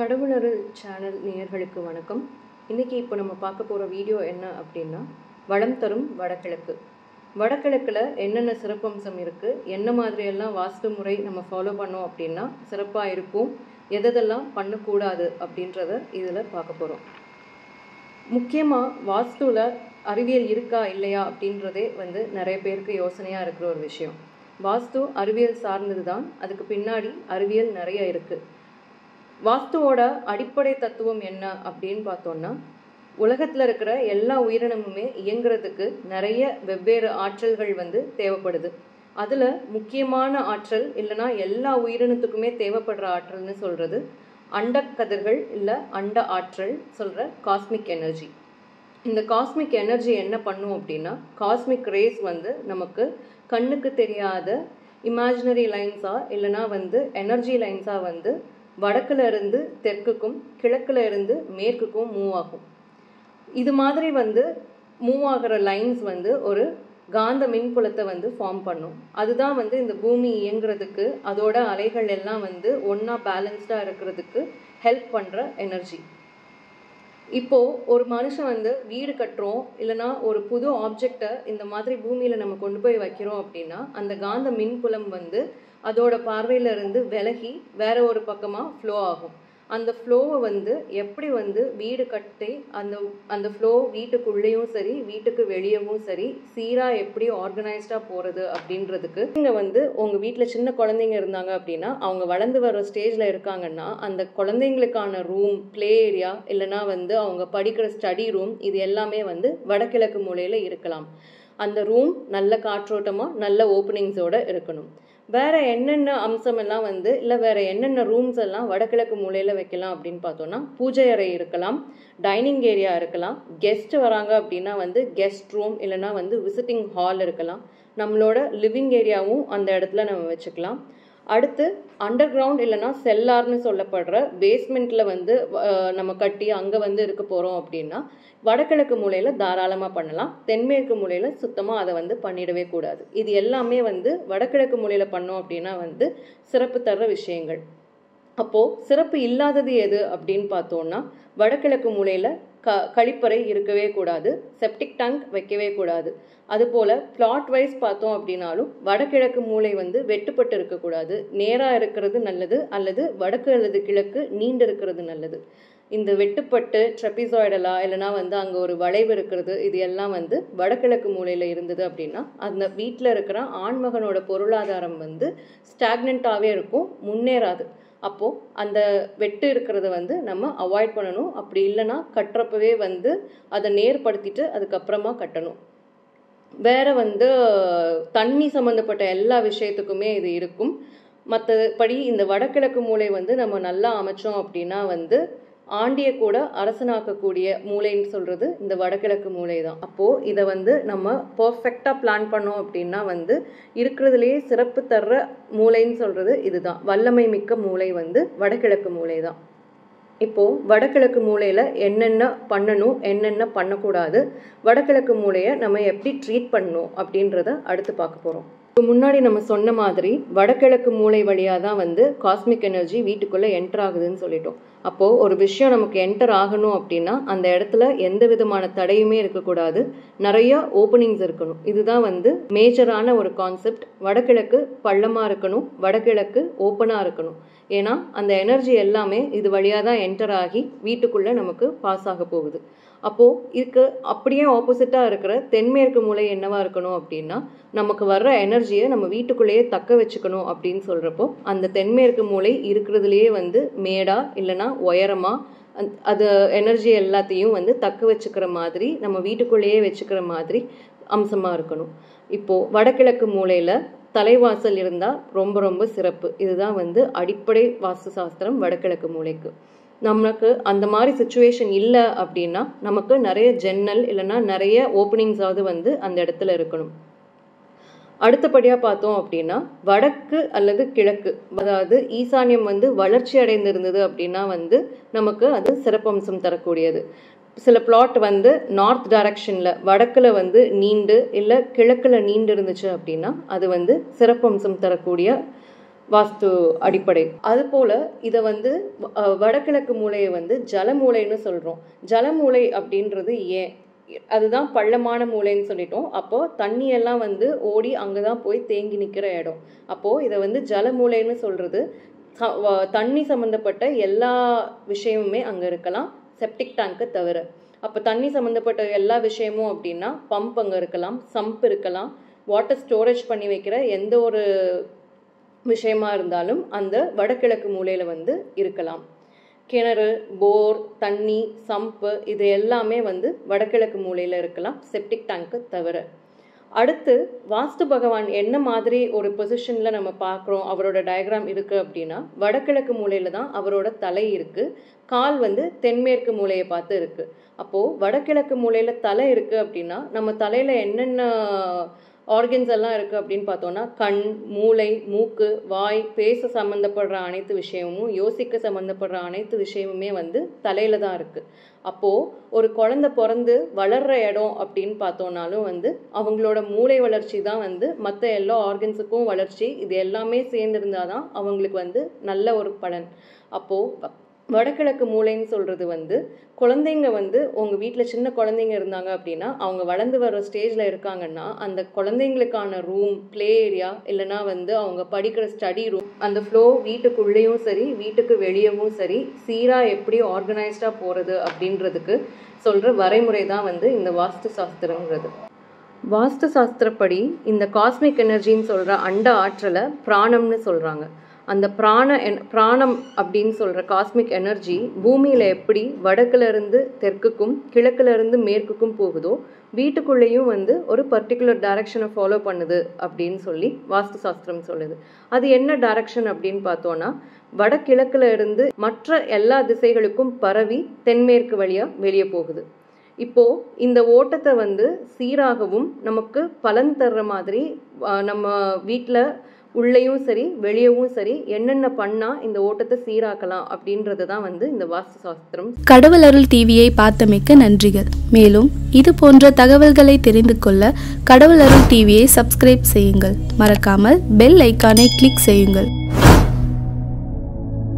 கடவுளருள் channel நேயர்களுக்கு வணக்கம் இன்றைக்கி இப்போ நம்ம பார்க்க போகிற வீடியோ என்ன அப்படின்னா வளம் தரும் வடகிழக்கு வடகிழக்கில் என்னென்ன சிறப்பம்சம் இருக்குது என்ன மாதிரியெல்லாம் வாஸ்து முறை நம்ம ஃபாலோ பண்ணோம் அப்படின்னா சிறப்பாக இருக்கும் எதெல்லாம் பண்ணக்கூடாது அப்படின்றத இதில் பார்க்க போகிறோம் முக்கியமாக வாஸ்துவில் அறிவியல் இருக்கா இல்லையா அப்படின்றதே வந்து நிறைய பேருக்கு யோசனையாக இருக்கிற ஒரு விஷயம் வாஸ்து அறிவியல் சார்ந்தது தான் அதுக்கு பின்னாடி அறிவியல் நிறைய இருக்குது வாஸ்துவோட அடிப்படை தத்துவம் என்ன அப்படின்னு பார்த்தோம்னா உலகத்தில் இருக்கிற எல்லா உயிரினமுமே இயங்குறதுக்கு நிறைய வெவ்வேறு ஆற்றல்கள் வந்து தேவைப்படுது அதில் முக்கியமான ஆற்றல் இல்லைனா எல்லா உயிரினத்துக்குமே தேவைப்படுற ஆற்றல்னு சொல்கிறது அண்டக்கதிர்கள் இல்லை அண்ட ஆற்றல் சொல்கிற காஸ்மிக் எனர்ஜி இந்த காஸ்மிக் எனர்ஜி என்ன பண்ணும் அப்படின்னா காஸ்மிக் ரேஸ் வந்து நமக்கு கண்ணுக்கு தெரியாத இமேஜினரி லைன்ஸாக இல்லைனா வந்து எனர்ஜி லைன்ஸாக வந்து வடக்குல இருந்து தெற்குக்கும் கிழக்குல இருந்து மேற்குக்கும் மூவ் ஆகும் இது மாதிரி வந்து மூவ் ஆகிற லைன்ஸ் வந்து ஒரு காந்த மின்புலத்தை வந்து ஃபார்ம் பண்ணும் அதுதான் வந்து இந்த பூமி இயங்குறதுக்கு அதோட அலைகள் எல்லாம் வந்து ஒன்றா பேலன்ஸ்டாக இருக்கிறதுக்கு ஹெல்ப் பண்ணுற எனர்ஜி இப்போது ஒரு மனுஷன் வந்து வீடு கட்டுறோம் இல்லைனா ஒரு புது ஆப்ஜெக்டை இந்த மாதிரி பூமியில் நம்ம கொண்டு போய் வைக்கிறோம் அப்படின்னா அந்த காந்த மின்புலம் வந்து அதோட பார்வையில இருந்து விலகி வேற ஒரு பக்கமாக ஃப்ளோ ஆகும் அந்த ஃப்ளோவை வந்து எப்படி வந்து வீடு கட்டி அந்த அந்த ஃப்ளோ வீட்டுக்குள்ளேயும் சரி வீட்டுக்கு வெளியவும் சரி சீராக எப்படி ஆர்கனைஸ்டாக போகிறது அப்படின்றதுக்கு இங்கே வந்து உங்கள் வீட்டில் சின்ன குழந்தைங்க இருந்தாங்க அப்படின்னா அவங்க வளர்ந்து வர ஸ்டேஜில் இருக்காங்கன்னா அந்த குழந்தைங்களுக்கான ரூம் ப்ளே ஏரியா இல்லைனா வந்து அவங்க படிக்கிற ஸ்டடி ரூம் இது எல்லாமே வந்து வடகிழக்கு மூலையில் இருக்கலாம் அந்த ரூம் நல்ல காற்றோட்டமாக நல்ல ஓப்பனிங்ஸோடு இருக்கணும் வேற என்னென்ன அம்சம் எல்லாம் வந்து இல்லை வேற என்னென்ன ரூம்ஸ் எல்லாம் வடகிழக்கு மூலையில் வைக்கலாம் அப்படின்னு பார்த்தோம்னா பூஜை அறை இருக்கலாம் டைனிங் ஏரியா இருக்கலாம் கெஸ்ட் வராங்க அப்படின்னா வந்து கெஸ்ட் ரூம் இல்லைனா வந்து விசிட்டிங் ஹால் இருக்கலாம் நம்மளோட லிவிங் ஏரியாவும் அந்த இடத்துல நம்ம வச்சுக்கலாம் அடுத்து அண்டர் கிரவுண்ட் இல்லைனா செல்லார்னு சொல்லப்படுற பேஸ்மெண்ட்டில் வந்து நம்ம கட்டி அங்கே வந்து இருக்க போகிறோம் அப்படின்னா வடகிழக்கு மூலையில் தாராளமாக பண்ணலாம் தென்மேற்கு மூலையில் சுத்தமாக அதை வந்து பண்ணிடவே கூடாது இது எல்லாமே வந்து வடகிழக்கு மூலையில் பண்ணோம் அப்படின்னா வந்து சிறப்பு தர்ற விஷயங்கள் அப்போது சிறப்பு இல்லாதது எது அப்படின்னு பார்த்தோன்னா வடகிழக்கு மூலையில் க கழிப்பறை இருக்கவே கூடாது செப்டிக் டேங்க் வைக்கவே கூடாது அதுபோல் பிளாட் வைஸ் பார்த்தோம் அப்படின்னாலும் வடகிழக்கு மூளை வந்து வெட்டுப்பட்டு இருக்கக்கூடாது நேராக இருக்கிறது நல்லது அல்லது வடக்கு அல்லது கிழக்கு நீண்டு இருக்கிறது நல்லது இந்த வெட்டுப்பட்டு ட்ரெபிசாய்டலா இல்லைனா வந்து அங்கே ஒரு வளைவு இருக்கிறது இது எல்லாம் வந்து வடகிழக்கு மூலையில் இருந்தது அப்படின்னா அந்த வீட்டில் இருக்கிற ஆண்மகனோட பொருளாதாரம் வந்து ஸ்டாக்னண்ட்டாகவே இருக்கும் முன்னேறாது அப்போது அந்த வெட்டு இருக்கிறத வந்து நம்ம அவாய்ட் பண்ணணும் அப்படி இல்லைன்னா கட்டுறப்பவே வந்து அதை நேர்படுத்திட்டு அதுக்கப்புறமா கட்டணும் வேற வந்து தண்ணி சம்மந்தப்பட்ட எல்லா விஷயத்துக்குமே இது இருக்கும் மற்றபடி இந்த வடகிழக்கு மூளை வந்து நம்ம நல்லா அமைச்சோம் அப்படின்னா வந்து ஆண்டிய கூட அரசனாக்கக்கூடிய மூளைன்னு சொல்கிறது இந்த வடகிழக்கு மூளை தான் அப்போது இதை வந்து நம்ம பர்ஃபெக்டாக பிளான் பண்ணோம் அப்படின்னா வந்து இருக்கிறதுலேயே சிறப்பு தர்ற மூளைன்னு சொல்கிறது இதுதான் வல்லமை மிக்க மூளை வந்து வடகிழக்கு மூளை தான் இப்போது வடகிழக்கு மூலையில் என்னென்ன பண்ணணும் என்னென்ன பண்ணக்கூடாது வடகிழக்கு மூலையை நம்ம எப்படி ட்ரீட் பண்ணணும் அப்படின்றத அடுத்து பார்க்க போகிறோம் இப்போ முன்னாடி நம்ம சொன்ன மாதிரி வடகிழக்கு மூளை வழியாக தான் வந்து காஸ்மிக் எனர்ஜி வீட்டுக்குள்ளே என்டர் ஆகுதுன்னு சொல்லிட்டோம் அப்போது ஒரு விஷயம் நமக்கு என்டர் ஆகணும் அப்படின்னா அந்த இடத்துல எந்த விதமான தடையுமே இருக்கக்கூடாது நிறைய ஓப்பனிங்ஸ் இருக்கணும் இதுதான் வந்து மேஜரான ஒரு கான்செப்ட் வடகிழக்கு பள்ளமாக இருக்கணும் வடகிழக்கு ஓப்பனாக இருக்கணும் ஏன்னா அந்த எனர்ஜி எல்லாமே இது வழியாக தான் என்டர் ஆகி வீட்டுக்குள்ளே நமக்கு பாஸ் ஆக போகுது அப்போது இதுக்கு அப்படியே ஆப்போசிட்டாக இருக்கிற தென்மேற்கு மூலை என்னவா இருக்கணும் அப்படின்னா நமக்கு வர்ற எனர்ஜியை நம்ம வீட்டுக்குள்ளேயே தக்க வச்சுக்கணும் அப்படின்னு சொல்கிறப்போ அந்த தென்மேற்கு மூலை இருக்கிறதுலையே வந்து மேடா இல்லைனா உயரமாக அது எனர்ஜி எல்லாத்தையும் வந்து தக்க வச்சுக்கிற மாதிரி நம்ம வீட்டுக்குள்ளேயே வச்சுக்கிற மாதிரி அம்சமாக இருக்கணும் இப்போது வடகிழக்கு மூலையில் தலைவாசல் இருந்தால் ரொம்ப ரொம்ப சிறப்பு இதுதான் வந்து அடிப்படை வாஸ்து சாஸ்திரம் வடகிழக்கு மூலைக்கு நமக்கு அந்த மாதிரி சுச்சுவேஷன் இல்லை அப்படின்னா நமக்கு நிறைய ஜன்னல் இல்லைன்னா நிறைய ஓப்பனிங்ஸாவது வந்து அந்த இடத்துல இருக்கணும் அடுத்தபடியாக பார்த்தோம் அப்படின்னா வடக்கு அல்லது கிழக்கு அதாவது ஈசான்யம் வந்து வளர்ச்சி அடைந்திருந்தது அப்படின்னா வந்து நமக்கு அது சிறப்பம்சம் தரக்கூடியது சில பிளாட் வந்து நார்த் டைரக்ஷனில் வடக்கில் வந்து நீண்டு இல்லை கிழக்கில் நீண்டு இருந்துச்சு அப்படின்னா அது வந்து சிறப்பம்சம் தரக்கூடிய வாஸ்து அடிப்படை அதுபோல் இதை வந்து அஹ், வடகிழக்கு மூலையை வந்து ஜலமூலைன்னு சொல்கிறோம் ஜலமூலை அப்படின்றது ஏன் அதுதான் பள்ளமான மூலைன்னு சொல்லிட்டோம் அப்போது தண்ணியெல்லாம் வந்து ஓடி அங்கே தான் போய் தேங்கி நிற்கிற இடம் அப்போது இதை வந்து ஜலமூலைன்னு சொல்கிறது தண்ணி சம்மந்தப்பட்ட எல்லா விஷயமுமே அங்கே இருக்கலாம் செப்டிக் டேங்கை தவிர அப்போ தண்ணி சம்மந்தப்பட்ட எல்லா விஷயமும் அப்படின்னா பம்ப் அங்கே இருக்கலாம் சம்ப் இருக்கலாம் வாட்டர் ஸ்டோரேஜ் பண்ணி வைக்கிற எந்த ஒரு விஷயமா இருந்தாலும் அந்த வடகிழக்கு மூலையில் வந்து இருக்கலாம் கிணறு போர் தண்ணி சம்பு இது எல்லாமே வந்து வடகிழக்கு மூலையில் இருக்கலாம் செப்டிக் டேங்க்கு தவிர அடுத்து வாஸ்து பகவான் என்ன மாதிரி ஒரு பொசிஷனில் நம்ம பார்க்குறோம் அவரோட டயக்ராம் இருக்குது அப்படின்னா வடகிழக்கு மூலையில் தான் அவரோட தலை இருக்குது கால் வந்து தென்மேற்கு மூலையை பார்த்து இருக்குது அப்போது வடகிழக்கு மூலையில் தலை இருக்குது அப்படின்னா நம்ம தலையில் என்னென்ன ஆர்கன்ஸ் எல்லாம் இருக்குது அப்படின்னு பார்த்தோன்னா கண் மூளை மூக்கு வாய் பேச சம்மந்தப்படுற அனைத்து விஷயமும் யோசிக்க சம்மந்தப்படுற அனைத்து விஷயமுமே வந்து தலையில் தான் இருக்குது அப்போது ஒரு குழந்தை பிறந்து வளர்கிற இடம் அப்படின்னு பார்த்தோன்னாலும் வந்து அவங்களோட மூளை வளர்ச்சி தான் வந்து மற்ற எல்லா ஆர்கன்ஸுக்கும் வளர்ச்சி இது எல்லாமே சேர்ந்துருந்தால் தான் அவங்களுக்கு வந்து நல்ல ஒரு பலன் அப்போது வடகிழக்கு மூளைன்னு சொல்கிறது வந்து குழந்தைங்க வந்து உங்கள் வீட்டில் சின்ன குழந்தைங்க இருந்தாங்க அப்படின்னா அவங்க வளர்ந்து வர ஸ்டேஜில் இருக்காங்கன்னா அந்த குழந்தைங்களுக்கான ரூம் ப்ளே ஏரியா இல்லைனா வந்து அவங்க படிக்கிற ஸ்டடி ரூம் அந்த ஃப்ளோ வீட்டுக்குள்ளேயும் சரி வீட்டுக்கு வெளியவும் சரி சீராக எப்படி ஆர்கனைஸ்டாக போகிறது அப்படின்றதுக்கு சொல்கிற வரைமுறை தான் வந்து இந்த வாஸ்து சாஸ்திரங்கிறது வாஸ்து சாஸ்திரப்படி இந்த காஸ்மிக் எனர்ஜின்னு சொல்கிற அண்ட ஆற்றலை பிராணம்னு சொல்கிறாங்க அந்த பிராண என் பிராணம் அப்படின்னு சொல்கிற காஸ்மிக் எனர்ஜி பூமியில் எப்படி வடக்குல இருந்து தெற்குக்கும் கிழக்குல இருந்து மேற்குக்கும் போகுதோ வீட்டுக்குள்ளேயும் வந்து ஒரு பர்டிகுலர் டைரக்ஷனை ஃபாலோ பண்ணுது அப்படின்னு சொல்லி வாஸ்து சாஸ்திரம் சொல்லுது அது என்ன டைரக்ஷன் அப்படின்னு பார்த்தோன்னா வடகிழக்குல இருந்து மற்ற எல்லா திசைகளுக்கும் பரவி தென்மேற்கு வழியாக வெளியே போகுது இப்போ இந்த ஓட்டத்தை வந்து சீராகவும் நமக்கு பலன் தர்ற மாதிரி ஆஹ், நம்ம வீட்டில் உள்ளேயும் சரி வெளியவும் சரி என்னென்ன பண்ணால் இந்த ஓட்டத்தை சீராக்கலாம் அப்படின்றது தான் வந்து இந்த வாஸ்து சாஸ்திரம் கடவுள் அருள் டிவியை பார்த்தமைக்க நன்றிகள் மேலும் இது போன்ற தகவல்களை தெரிந்து கொள்ள கடவுள் அருள் டிவியை சப்ஸ்கிரைப் செய்யுங்கள் மறக்காமல் பெல் ஐக்கானை கிளிக் செய்யுங்கள்